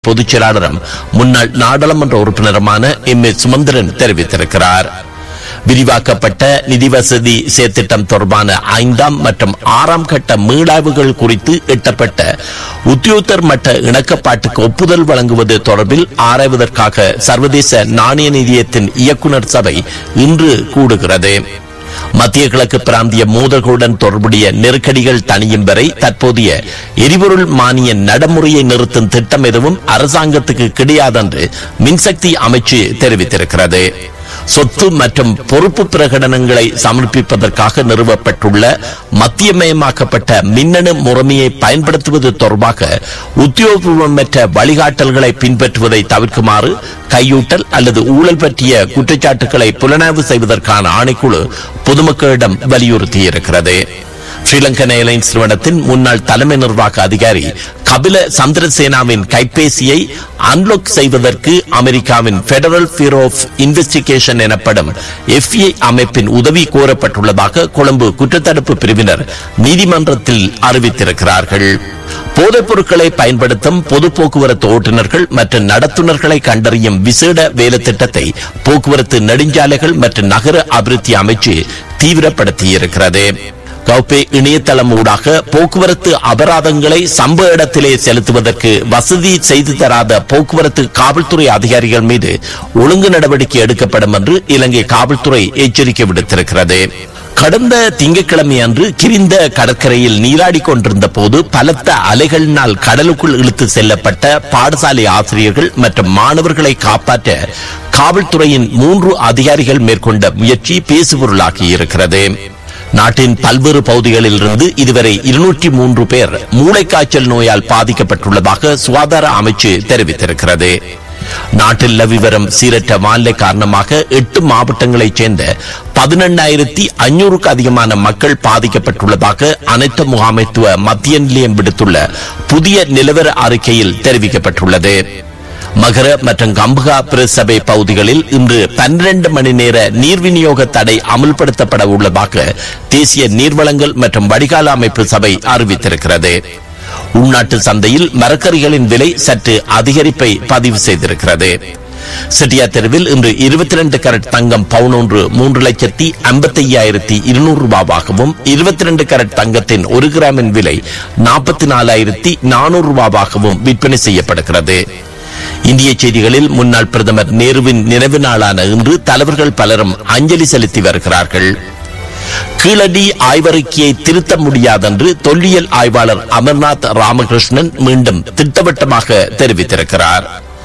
பொதுச் செயலாளரும் முன்னாள் நாடாளுமன்ற உறுப்பினருமான எம் ஏ சுமந்திரன் தெரிவித்திருக்கிறார் விரிவாக்கப்பட்ட நிதி வசதி செயற்திட்டம் தொடர்பான ஐந்தாம் மற்றும் ஆறாம் கட்ட மீளாய்வுகள் குறித்து எட்டப்பட்ட உத்தியோகத்தர் மட்ட இணக்கப்பாட்டுக்கு ஒப்புதல் வழங்குவது தொடர்பில் ஆராய்வதற்காக சர்வதேச நாணய நிதியத்தின் இயக்குநர் சபை இன்று கூடுகிறது மத்திய கிழக்கு பிராந்திய மோதல்களுடன் தொடர்புடைய நெருக்கடிகள் தணியும் வரை தற்போதைய எரிபொருள் மானிய நடைமுறையை நிறுத்தும் திட்டம் எதுவும் அரசாங்கத்துக்கு கிடையாதென்று மின்சக்தி அமைச்சு தெரிவித்திருக்கிறது சொத்து மற்றும் பொறுப்பு பிரகடனங்களை சமர்ப்பிப்பதற்காக நிறுவப்பட்டுள்ள மத்தியமயமாக்கப்பட்ட மின்னணு முறைமையை பயன்படுத்துவது தொடர்பாக உத்தியோகபூர்வமற்ற வழிகாட்டல்களை பின்பற்றுவதை தவிர்க்குமாறு கையூட்டல் அல்லது ஊழல் பற்றிய குற்றச்சாட்டுகளை புலனாய்வு செய்வதற்கான ஆணைக்குழு பொதுமக்களிடம் வலியுறுத்தியிருக்கிறது ஸ்ரீலங்கன் ஏர்லைன்ஸ் நிறுவனத்தின் முன்னாள் தலைமை நிர்வாக அதிகாரி கபில சந்திரசேனாவின் கைபேசியை அன்லாக் செய்வதற்கு அமெரிக்காவின் பெடரல் பியூரோ ஆஃப் இன்வெஸ்டிகேஷன் எனப்படும் எஃப்ஏ அமைப்பின் உதவி கோரப்பட்டுள்ளதாக கொழும்பு குற்றத்தடுப்பு பிரிவினர் நீதிமன்றத்தில் அறிவித்திருக்கிறார்கள் போதைப் பொருட்களை பயன்படுத்தும் பொது போக்குவரத்து ஓட்டுநர்கள் மற்றும் நடத்துனர்களை கண்டறியும் விசேட வேலை திட்டத்தை போக்குவரத்து நெடுஞ்சாலைகள் மற்றும் நகர அபிவிருத்தி அமைச்சு தீவிரப்படுத்தியிருக்கிறது கௌபே இணையதளம் ஊடாக போக்குவரத்து அபராதங்களை சம்பவ இடத்திலே செலுத்துவதற்கு வசதி செய்து தராத போக்குவரத்து காவல்துறை அதிகாரிகள் மீது ஒழுங்கு நடவடிக்கை எடுக்கப்படும் என்று இலங்கை காவல்துறை எச்சரிக்கை விடுத்திருக்கிறது கடந்த திங்கட்கிழமை அன்று கிரிந்த கடற்கரையில் நீராடிக் கொண்டிருந்த போது பலத்த அலைகளினால் கடலுக்குள் இழுத்து செல்லப்பட்ட பாடசாலை ஆசிரியர்கள் மற்றும் மாணவர்களை காப்பாற்ற காவல்துறையின் மூன்று அதிகாரிகள் மேற்கொண்ட முயற்சி பேசுபொருளாகி இருக்கிறது நாட்டின் பல்வேறு பகுதிகளில் இருந்து இதுவரை இருநூற்றி மூன்று பேர் மூளைக்காய்ச்சல் நோயால் பாதிக்கப்பட்டுள்ளதாக சுகாதார அமைச்சு தெரிவித்திருக்கிறது நாட்டில் நிலவி வரும் சீரற்ற வானிலை காரணமாக எட்டு மாவட்டங்களைச் சேர்ந்த பதினெண்ணாயிரத்தி ஐநூறுக்கு அதிகமான மக்கள் பாதிக்கப்பட்டுள்ளதாக அனைத்து முகாமைத்துவ மத்திய நிலையம் விடுத்துள்ள புதிய நிலவர அறிக்கையில் தெரிவிக்கப்பட்டுள்ளது மகர மற்றும் கம்புகா பிரசபை பகுதிகளில் இன்று பன்னிரண்டு மணி நேர நீர் விநியோக தடை அமுல்படுத்தப்பட உள்ளதாக தேசிய நீர்வளங்கள் மற்றும் வடிகால அமைப்பு சபை அறிவித்திருக்கிறது உள்நாட்டு சந்தையில் மரக்கறிகளின் விலை சற்று அதிகரிப்பை பதிவு செய்திருக்கிறது சிட்டியா தெருவில் இன்று இருபத்தி ரெண்டு கரட் தங்கம் பவுன் ஒன்று மூன்று லட்சத்தி ஐம்பத்தி ஐயாயிரத்தி இருநூறு ரூபாவாகவும் இருபத்தி ரெண்டு கரட் தங்கத்தின் ஒரு கிராமின் விலை நாற்பத்தி நாலாயிரத்தி நானூறு ரூபாவாகவும் விற்பனை செய்யப்படுகிறது இந்திய செய்திகளில் முன்னாள் பிரதமர் நேருவின் நினைவு நாளான இன்று தலைவர்கள் பலரும் அஞ்சலி செலுத்தி வருகிறார்கள் கீழடி ஆய்வறிக்கையை திருத்த முடியாதென்று தொல்லியல் ஆய்வாளர் அமர்நாத் ராமகிருஷ்ணன் மீண்டும் திட்டவட்டமாக தெரிவித்திருக்கிறார்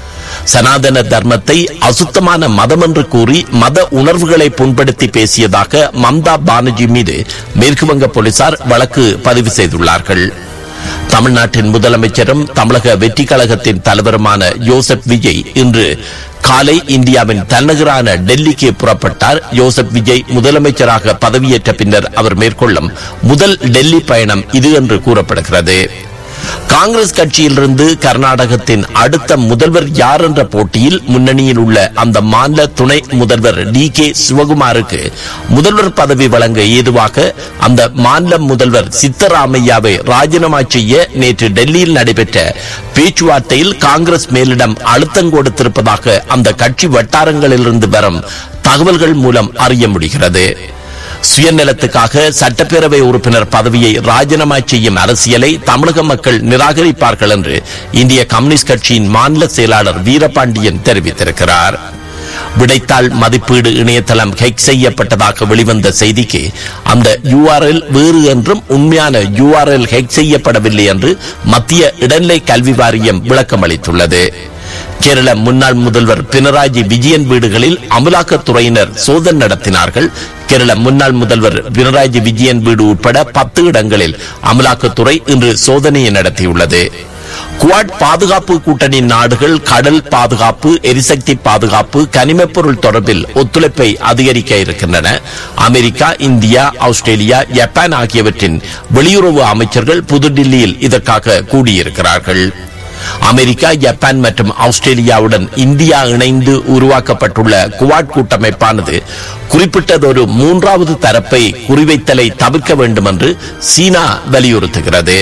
சனாதன தர்மத்தை அசுத்தமான மதம் என்று கூறி மத உணர்வுகளை புண்படுத்தி பேசியதாக மம்தா பானர்ஜி மீது மேற்குவங்க போலீசார் வழக்கு பதிவு செய்துள்ளார்கள் தமிழ்நாட்டின் முதலமைச்சரும் தமிழக வெற்றி கழகத்தின் தலைவருமான யோசப் விஜய் இன்று காலை இந்தியாவின் தலைநகரான டெல்லிக்கு புறப்பட்டார் யோசப் விஜய் முதலமைச்சராக பதவியேற்ற பின்னர் அவர் மேற்கொள்ளும் முதல் டெல்லி பயணம் இது என்று கூறப்படுகிறது காங்கிரஸ் கட்சியிலிருந்து கர்நாடகத்தின் அடுத்த முதல்வர் யார் என்ற போட்டியில் முன்னணியில் உள்ள அந்த மாநில துணை முதல்வர் டி கே சிவகுமாருக்கு முதல்வர் பதவி வழங்க ஏதுவாக அந்த மாநில முதல்வர் சித்தராமையாவை ராஜினாமா செய்ய நேற்று டெல்லியில் நடைபெற்ற பேச்சுவார்த்தையில் காங்கிரஸ் மேலிடம் அழுத்தம் கொடுத்திருப்பதாக அந்த கட்சி வட்டாரங்களிலிருந்து வரும் தகவல்கள் மூலம் அறிய முடிகிறது சுயநலத்துக்காக சட்டப்பேரவை உறுப்பினர் பதவியை ராஜினாமா செய்யும் அரசியலை தமிழக மக்கள் நிராகரிப்பார்கள் என்று இந்திய கம்யூனிஸ்ட் கட்சியின் மாநில செயலாளர் வீரபாண்டியன் தெரிவித்திருக்கிறார் விடைத்தாள் மதிப்பீடு இணையதளம் ஹெக் செய்யப்பட்டதாக வெளிவந்த செய்திக்கு அந்த யூஆர்எல் வேறு என்றும் உண்மையான யூஆர்எல் ஹெக் செய்யப்படவில்லை என்று மத்திய இடைநிலை கல்வி வாரியம் விளக்கம் அளித்துள்ளது கேரள முன்னாள் முதல்வர் பினராயி விஜயன் வீடுகளில் அமலாக்கத்துறையினர் சோதனை நடத்தினார்கள் கேரள முன்னாள் முதல்வர் பினராயி விஜயன் வீடு உட்பட பத்து இடங்களில் அமலாக்கத்துறை இன்று சோதனையை நடத்தியுள்ளது குவாட் பாதுகாப்பு கூட்டணி நாடுகள் கடல் பாதுகாப்பு எரிசக்தி பாதுகாப்பு கனிமப் பொருள் தொடர்பில் ஒத்துழைப்பை அதிகரிக்க இருக்கின்றன அமெரிக்கா இந்தியா ஆஸ்திரேலியா ஜப்பான் ஆகியவற்றின் வெளியுறவு அமைச்சர்கள் புதுடில்லியில் இதற்காக கூடியிருக்கிறார்கள் அமெரிக்கா ஜப்பான் மற்றும் ஆஸ்திரேலியாவுடன் இந்தியா இணைந்து உருவாக்கப்பட்டுள்ள குவாட் கூட்டமைப்பானது குறிப்பிட்டதொரு மூன்றாவது தரப்பை குறிவைத்தலை தவிர்க்க வேண்டும் என்று சீனா வலியுறுத்துகிறது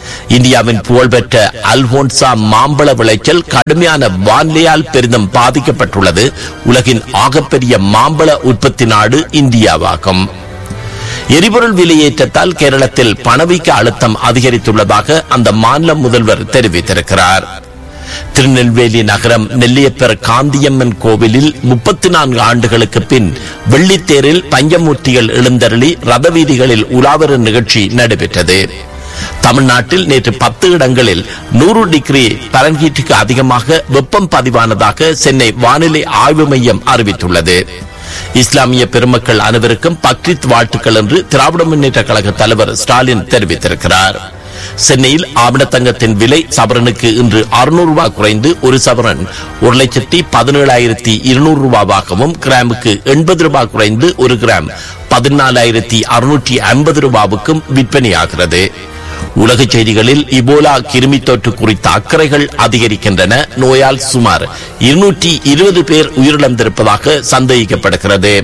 இந்தியாவின் புகழ்பெற்ற அல்போன்சா மாம்பழ விளைச்சல் கடுமையான வானிலையால் பெரிதும் பாதிக்கப்பட்டுள்ளது உலகின் ஆகப்பெரிய மாம்பழ உற்பத்தி நாடு இந்தியாவாகும் எரிபொருள் விலையேற்றத்தால் கேரளத்தில் பணவீக்க அழுத்தம் அதிகரித்துள்ளதாக அந்த மாநில முதல்வர் தெரிவித்திருக்கிறார் திருநெல்வேலி நகரம் நெல்லியப்பர் காந்தியம்மன் கோவிலில் முப்பத்தி நான்கு ஆண்டுகளுக்கு பின் வெள்ளித்தேரில் பஞ்சமூர்த்திகள் எழுந்தருளி ரத வீதிகளில் உலாவரும் நிகழ்ச்சி நடைபெற்றது தமிழ்நாட்டில் நேற்று பத்து இடங்களில் நூறு டிகிரி பரன்ஹீட்டுக்கு அதிகமாக வெப்பம் பதிவானதாக சென்னை வானிலை ஆய்வு மையம் அறிவித்துள்ளது இஸ்லாமிய பெருமக்கள் அனைவருக்கும் பக்ரீத் வாழ்த்துக்கள் என்று திராவிட முன்னேற்ற கழக தலைவர் ஸ்டாலின் தெரிவித்திருக்கிறார் சென்னையில் ஆவணத்தங்கத்தின் விலை சவரனுக்கு இன்று அறுநூறு ரூபாய் குறைந்து ஒரு சவரன் ஒரு லட்சத்தி பதினேழாயிரத்தி இருநூறு ரூபாவாகவும் கிராமுக்கு எண்பது ரூபாய் குறைந்து ஒரு கிராம் பதினாலாயிரத்தி அறுநூற்றி ஐம்பது ரூபாவுக்கும் விற்பனையாகிறது உலக செய்திகளில் இபோலா கிருமி தொற்று குறித்த அக்கறைகள் அதிகரிக்கின்றன நோயால் சுமார் இருநூற்றி இருபது பேர் உயிரிழந்திருப்பதாக சந்தேகிக்கப்படுகிறது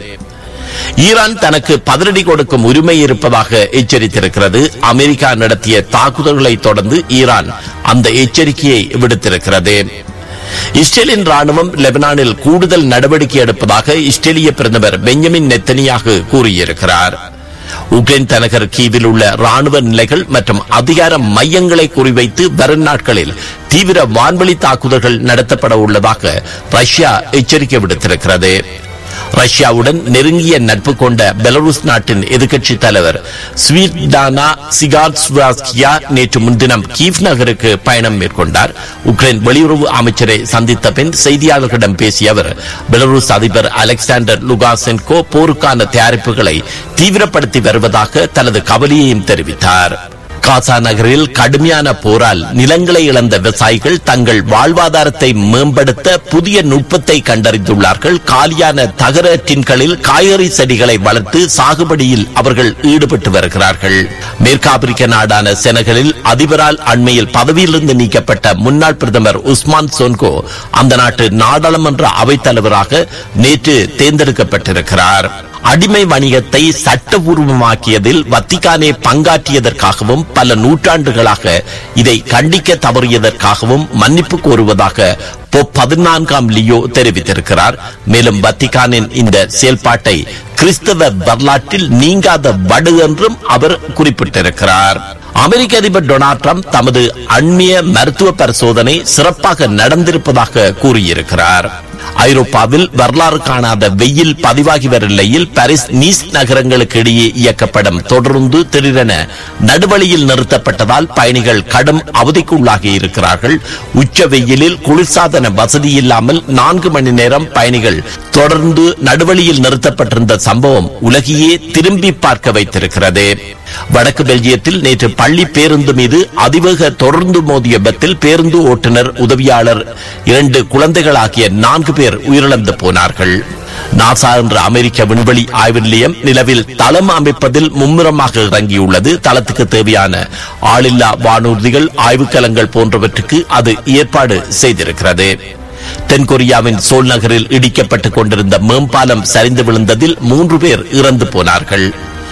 ஈரான் தனக்கு பதிலடி கொடுக்கும் உரிமை இருப்பதாக எச்சரித்திருக்கிறது அமெரிக்கா நடத்திய தாக்குதல்களை தொடர்ந்து ஈரான் அந்த எச்சரிக்கையை விடுத்திருக்கிறது இஸ்ரேலின் ராணுவம் லெபனானில் கூடுதல் நடவடிக்கை எடுப்பதாக இஸ்ரேலிய பிரதமர் பெஞ்சமின் நெத்தனியாக கூறியிருக்கிறார் உக்ரைன் தலைநகர் கீவில் உள்ள ராணுவ நிலைகள் மற்றும் அதிகார மையங்களை குறிவைத்து வரும் நாட்களில் தீவிர வான்வழி தாக்குதல்கள் நடத்தப்பட உள்ளதாக ரஷ்யா எச்சரிக்கை விடுத்திருக்கிறது ரஷ்யாவுடன் நெருங்கிய நட்பு கொண்ட பெலருஸ் நாட்டின் எதிர்க்கட்சி தலைவர் ஸ்வீடானா சிகார்ஸ்வாஸ்கியா நேற்று முன்தினம் கீவ் நகருக்கு பயணம் மேற்கொண்டார் உக்ரைன் வெளியுறவு அமைச்சரை சந்தித்த பின் செய்தியாளர்களிடம் பேசிய அவர் பெலருஸ் அதிபர் அலெக்சாண்டர் லுகாசென்கோ போருக்கான தயாரிப்புகளை தீவிரப்படுத்தி வருவதாக தனது கவலையையும் தெரிவித்தார் காசா நகரில் கடுமையான போரால் நிலங்களை இழந்த விவசாயிகள் தங்கள் வாழ்வாதாரத்தை மேம்படுத்த புதிய நுட்பத்தை கண்டறிந்துள்ளார்கள் காலியான தகர டின்களில் காய்கறி செடிகளை வளர்த்து சாகுபடியில் அவர்கள் ஈடுபட்டு வருகிறார்கள் மேற்காப்பிரிக்க நாடான செனகலில் அதிபரால் அண்மையில் பதவியிலிருந்து நீக்கப்பட்ட முன்னாள் பிரதமர் உஸ்மான் சோன்கோ அந்த நாட்டு நாடாளுமன்ற அவைத்தலைவராக நேற்று தேர்ந்தெடுக்கப்பட்டிருக்கிறார் அடிமை வணிகத்தை சட்டபூர்வமாக்கியதில் வத்திகானே பங்காற்றியதற்காகவும் பல நூற்றாண்டுகளாக இதை கண்டிக்க தவறியதற்காகவும் மன்னிப்பு கோருவதாக போப் பதினான்காம் லியோ தெரிவித்திருக்கிறார் மேலும் வத்திகானின் இந்த செயல்பாட்டை கிறிஸ்தவ வரலாற்றில் நீங்காத வடு என்றும் அவர் குறிப்பிட்டிருக்கிறார் அமெரிக்க அதிபர் டொனால்ட் ட்ரம்ப் தமது அண்மைய மருத்துவ பரிசோதனை சிறப்பாக நடந்திருப்பதாக கூறியிருக்கிறார் ஐரோப்பாவில் வரலாறு காணாத வெயில் பதிவாகி வரும் நிலையில் பாரிஸ் நீஸ் நகரங்களுக்கு இடையே இயக்கப்படும் தொடர்ந்து திடீரென நடுவழியில் நிறுத்தப்பட்டதால் பயணிகள் கடும் அவதிக்குள்ளாகி இருக்கிறார்கள் உச்ச வெயிலில் குளிர்சாதன வசதி இல்லாமல் நான்கு மணி நேரம் பயணிகள் தொடர்ந்து நடுவழியில் நிறுத்தப்பட்டிருந்த சம்பவம் உலகையே திரும்பி பார்க்க வைத்திருக்கிறது வடக்கு பெல்ஜியத்தில் நேற்று பள்ளி பேருந்து மீது அதிவேக தொடர்ந்து மோதிய விபத்தில் பேருந்து ஓட்டுநர் உதவியாளர் இரண்டு குழந்தைகள் ஆகிய நான்கு பேர் உயிரிழந்து போனார்கள் நாசா என்ற அமெரிக்க விண்வெளி ஆய்வு நிலையம் நிலவில் தளம் அமைப்பதில் மும்முரமாக இறங்கியுள்ளது தளத்துக்கு தேவையான ஆளில்லா வானூர்திகள் ஆய்வுக்கலங்கள் போன்றவற்றுக்கு அது ஏற்பாடு செய்திருக்கிறது தென்கொரியாவின் சோல் நகரில் இடிக்கப்பட்டுக் கொண்டிருந்த மேம்பாலம் சரிந்து விழுந்ததில் மூன்று பேர் இறந்து போனார்கள்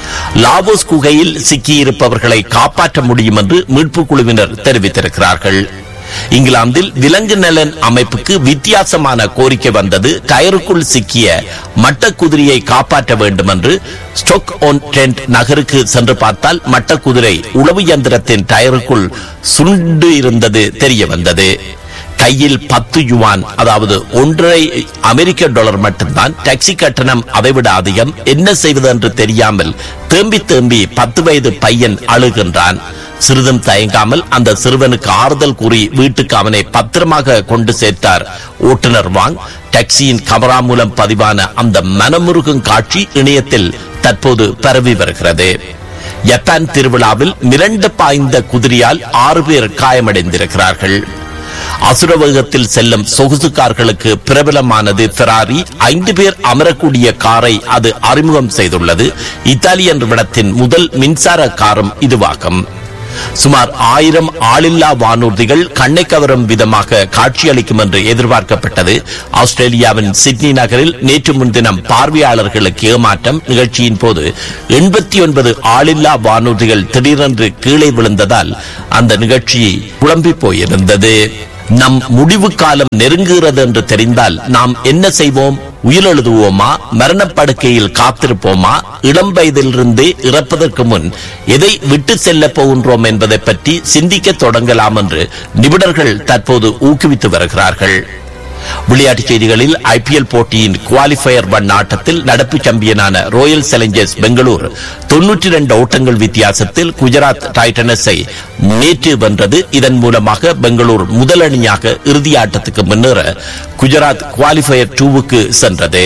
லாவோஸ் குகையில் சிக்கியிருப்பவர்களை காப்பாற்ற முடியும் என்று மீட்புக் குழுவினர் தெரிவித்திருக்கிறார்கள் இங்கிலாந்தில் விலங்கு நலன் அமைப்புக்கு வித்தியாசமான கோரிக்கை வந்தது டயருக்குள் சிக்கிய மட்டக்குதிரையை காப்பாற்ற வேண்டும் என்று ஸ்டோக் ஒன் டென்ட் நகருக்கு சென்று பார்த்தால் மட்டக்குதிரை உளவு இயந்திரத்தின் டயருக்குள் சுண்டு இருந்தது தெரிய வந்தது கையில் பத்து யுவான் அதாவது ஒன்றரை அமெரிக்க டாலர் மட்டும்தான் டாக்ஸி கட்டணம் அதைவிட அதிகம் என்ன செய்வது என்று தெரியாமல் தேம்பி தேம்பி பத்து வயது பையன் அழுகின்றான் சிறிதும் தயங்காமல் அந்த சிறுவனுக்கு ஆறுதல் கூறி வீட்டுக்கு அவனை பத்திரமாக கொண்டு சேர்த்தார் ஓட்டுநர் வாங் டாக்ஸியின் கமரா மூலம் பதிவான அந்த மனமுருகும் காட்சி இணையத்தில் தற்போது பரவி வருகிறது ஜப்பான் திருவிழாவில் மிரண்டு பாய்ந்த குதிரையால் ஆறு பேர் காயமடைந்திருக்கிறார்கள் அசுரவேகத்தில் செல்லும் சொகுசு கார்களுக்கு பிரபலமானது ஃபெராரி ஐந்து பேர் அமரக்கூடிய காரை அது அறிமுகம் செய்துள்ளது இத்தாலியன் விடத்தின் முதல் மின்சார காரும் இதுவாகும் சுமார் ஆயிரம் ஆளில்லா வானூர்திகள் கண்ணை கவரும் விதமாக காட்சியளிக்கும் என்று எதிர்பார்க்கப்பட்டது ஆஸ்திரேலியாவின் சிட்னி நகரில் நேற்று முன்தினம் பார்வையாளர்களுக்கு ஏமாற்றம் நிகழ்ச்சியின் போது எண்பத்தி ஒன்பது ஆளில்லா வானூர்திகள் திடீரென்று கீழே விழுந்ததால் அந்த நிகழ்ச்சி குழம்பி போயிருந்தது நம் முடிவு காலம் நெருங்குகிறது என்று தெரிந்தால் நாம் என்ன செய்வோம் உயிரெழுதுவோமா மரணப்படுக்கையில் காத்திருப்போமா இளம் வயதிலிருந்து இறப்பதற்கு முன் எதை விட்டு செல்ல போகின்றோம் என்பதை பற்றி சிந்திக்க தொடங்கலாம் என்று நிபுணர்கள் தற்போது ஊக்குவித்து வருகிறார்கள் விளையாட்டுச் செய்திகளில் ஐபிஎல் போட்டியின் குவாலிஃபயர் ஒன் ஆட்டத்தில் நடப்பு சாம்பியனான ராயல் சேலஞ்சர்ஸ் பெங்களூர் தொன்னூற்றி இரண்டு ஓட்டங்கள் வித்தியாசத்தில் குஜராத் டைட்டனஸை நேற்று வென்றது இதன் மூலமாக பெங்களூர் முதல் அணியாக இறுதி ஆட்டத்துக்கு முன்னேற குஜராத் குவாலிஃபயர் டூவுக்கு சென்றது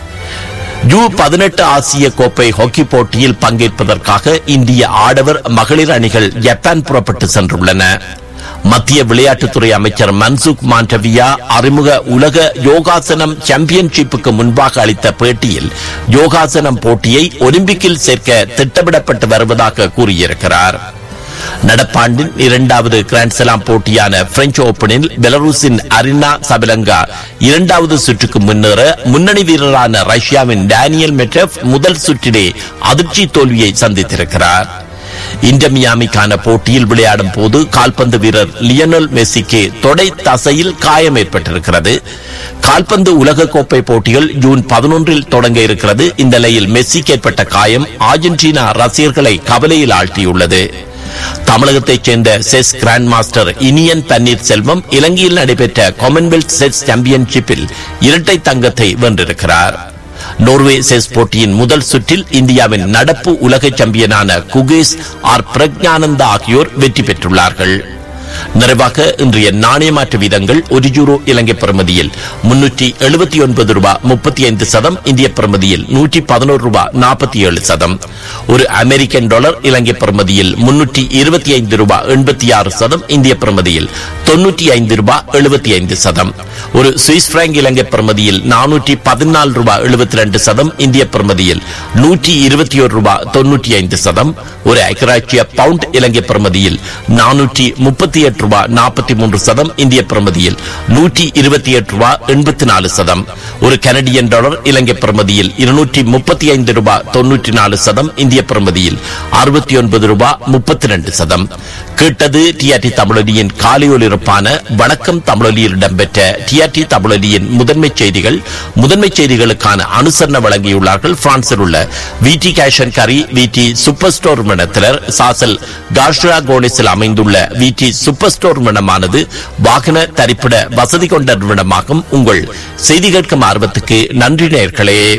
ஜூ பதினெட்டு ஆசிய கோப்பை ஹாக்கி போட்டியில் பங்கேற்பதற்காக இந்திய ஆடவர் மகளிர் அணிகள் ஜப்பான் புறப்பட்டு சென்றுள்ளன மத்திய விளையாட்டுத்துறை அமைச்சர் மன்சுக் மாண்டவியா அறிமுக உலக யோகாசனம் சாம்பியன்ஷிப்புக்கு முன்பாக அளித்த பேட்டியில் யோகாசனம் போட்டியை ஒலிம்பிக்கில் சேர்க்க திட்டமிடப்பட்டு வருவதாக கூறியிருக்கிறார் நடப்பாண்டின் இரண்டாவது கிராண்ட்ஸ்லாம் போட்டியான பிரெஞ்சு ஓபனில் பெலரூசின் அரினா சபலங்கா இரண்டாவது சுற்றுக்கு முன்னேற முன்னணி வீரரான ரஷ்யாவின் டேனியல் மெட்ரப் முதல் சுற்றிலே அதிர்ச்சி தோல்வியை சந்தித்திருக்கிறார் இன்டர் மியாமிக்கான போட்டியில் விளையாடும் போது கால்பந்து வீரர் லியனல் மெஸ்ஸிக்கு தொடை தசையில் காயம் ஏற்பட்டிருக்கிறது கால்பந்து உலக கோப்பை போட்டிகள் ஜூன் பதினொன்றில் தொடங்க இருக்கிறது இந்த நிலையில் மெஸ்ஸிக்கு ஏற்பட்ட காயம் அர்ஜென்டினா ரசிகர்களை கவலையில் ஆழ்த்தியுள்ளது தமிழகத்தைச் சேர்ந்த chess grandmaster Iniyan Panneerselvam இலங்கையில் நடைபெற்ற காமன்வெல்த் செஸ் சாம்பியன்ஷிப்பில் இரட்டை தங்கத்தை வென்றிருக்கிறார் நோர்வே செஸ் போட்டியின் முதல் சுற்றில் இந்தியாவின் நடப்பு உலக சாம்பியனான குகேஷ் ஆர் பிரக்ஞானந்தா ஆகியோர் வெற்றி பெற்றுள்ளார்கள் நிறைவாக இன்றைய நாணய மாற்று வீதங்கள் ஒரு யூரோ இலங்கை பிரமதியில் முன்னூற்றி எழுபத்தி ஒன்பது ரூபாய் முப்பத்தி ஐந்து சதம் இந்திய பிரமதியில் நூற்றி பதினோரு ரூபாய் நாற்பத்தி ஏழு சதம் ஒரு அமெரிக்கன் டாலர் இலங்கை பிரமதியில் முன்னூற்றி இருபத்தி ஐந்து ரூபாய் எண்பத்தி ஆறு சதம் இந்திய பிரமதியில் தொன்னூற்றி ஐந்து ரூபாய் எழுபத்தி ஐந்து சதம் ஒரு சுவிஸ் பிராங்க் இலங்கை பிரமதியில் நானூற்றி பதினாலு ரூபாய் எழுபத்தி ரெண்டு சதம் இந்திய பிரமதியில் நூற்றி இருபத்தி ஒரு ரூபாய் தொன்னூற்றி ஐந்து சதம் ஒரு ஐக்கராட்சிய பவுண்ட் இலங்கை பிரமதியில் நானூற்றி முப்பத்தி எட்டு ரூபாய் நாற்பத்தி மூன்று சதம் இந்திய பிரமதியில் நூற்றி இருபத்தி எட்டு ரூபாய் எண்பத்தி நாலு சதம் ஒரு கனடியன் டாலர் இலங்கை பிரமதியில் இருநூற்றி முப்பத்தி ஐந்து ரூபாய் தொன்னூற்றி நாலு சதம் இந்திய பிரமதியில் அறுபத்தி ஒன்பது ரூபாய் முப்பத்தி ரெண்டு சதம் கேட்டது டிஆர்டி தமிழொலியின் காலையொலிருப்பான வணக்கம் தமிழொலியில் இடம்பெற்ற டிஆர்டி தமிழொலியின் முதன்மை செய்திகள் முதன்மை செய்திகளுக்கான அனுசரணை வழங்கியுள்ளார்கள் பிரான்சில் உள்ள விடி கேஷன் கரி விடி சூப்பர் ஸ்டோர் நிறுவனத்தினர் சாசல் காஷ்ரா கோனிஸில் அமைந்துள்ள விடி சூப்பர் ஸ்டோர் நிறுவனமானது வாகன தரிப்பிட வசதி கொண்ட நிறுவனமாகும் உங்கள் செய்தி கேட்கும் ஆர்வத்துக்கு நன்றி நேர்களே